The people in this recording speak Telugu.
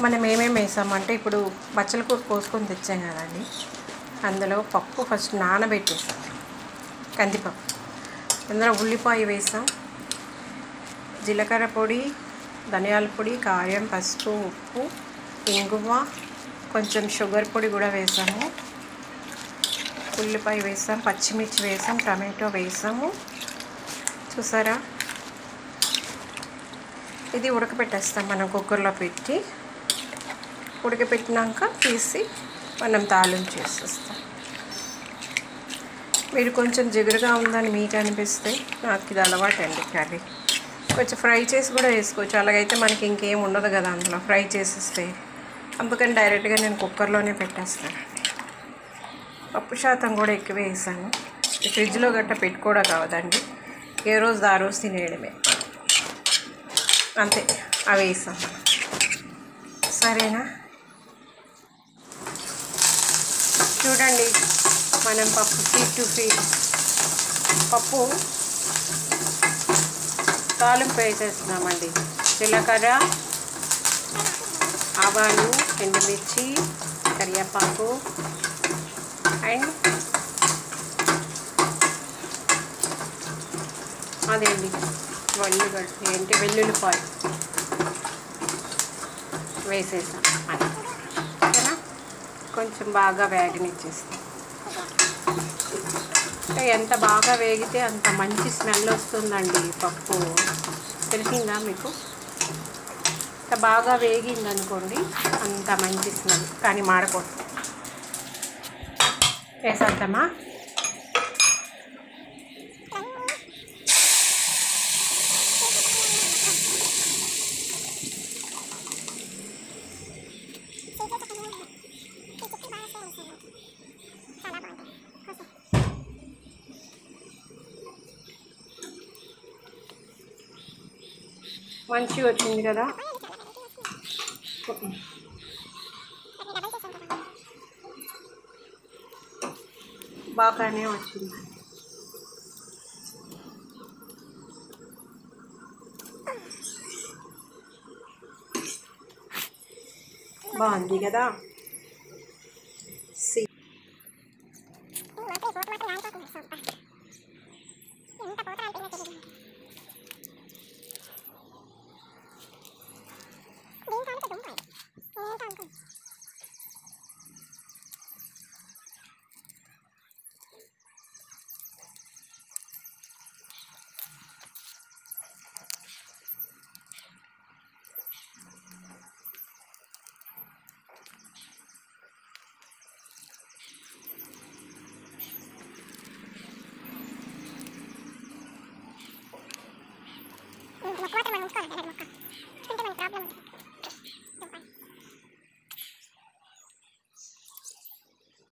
మనం ఏమేమి వేసామంటే ఇప్పుడు బచ్చల కూర కోసుకొని తెచ్చాం కదండి అందులో పప్పు ఫస్ట్ నానబెట్టేసాం కందిపప్పు అందులో ఉల్లిపాయ వేసాం జీలకర్ర పొడి ధనియాల పొడి కారం పసుపు ఉప్పు ఇంగువ కొంచెం షుగర్ పొడి కూడా వేసాము ఉల్లిపాయ వేసాం పచ్చిమిర్చి వేసాం టమాటో వేసాము చూసారా ఇది ఉడకపెట్టేస్తాం మనం కుక్కర్లో పెట్టి ఉడకపెట్టినాక తీసి మనం తాళం చేసేస్తాం మీరు కొంచెం జిగురుగా ఉందని మీకు అనిపిస్తే నాకు ఇది అలవాటండి కర్రీ కొంచెం ఫ్రై చేసి కూడా వేసుకోవచ్చు అలాగైతే మనకి ఇంకేం ఉండదు కదా అందులో ఫ్రై చేసేస్తే అందుకని డైరెక్ట్గా నేను కుక్కర్లోనే పెట్టేస్తానండి పప్పు శాతం కూడా ఎక్కువ వేసాను ఈ ఫ్రిడ్జ్లో గట్ట పెట్టుకోవడం కావదండి ఏ రోజు ఆ రోజు తినేయడమే అంతే అవి వేసాం సరేనా చూడండి మనం పప్పు ఫీట్ టు ఫీట్ పప్పు తాలింపు వేసేస్తున్నామండి జీలకర్ర ఆవాలు ఎండుమిర్చి కరివేపాకు అండ్ అదేంటి వెల్లుగడ్డ ఏంటి వెల్లుల్లిపాయ వేసేసాం అది ఓకేనా కొంచెం బాగా వేగనిచ్చేస్తాం అంటే ఎంత బాగా వేగితే అంత మంచి స్మెల్ వస్తుందండి పప్పు తెలిసిందా మీకు ఎంత బాగా వేగింది అనుకోండి అంత మంచి స్మెల్ కానీ మాడకూడదు వేసేద్దామా మంచిగా వచ్చింది కదా బాగానే వచ్చింది బాగుంది కదా సి మొక్క మనం ఉంచుకోవాలి మొక్క ఉంటే మనకి ప్రాబ్లం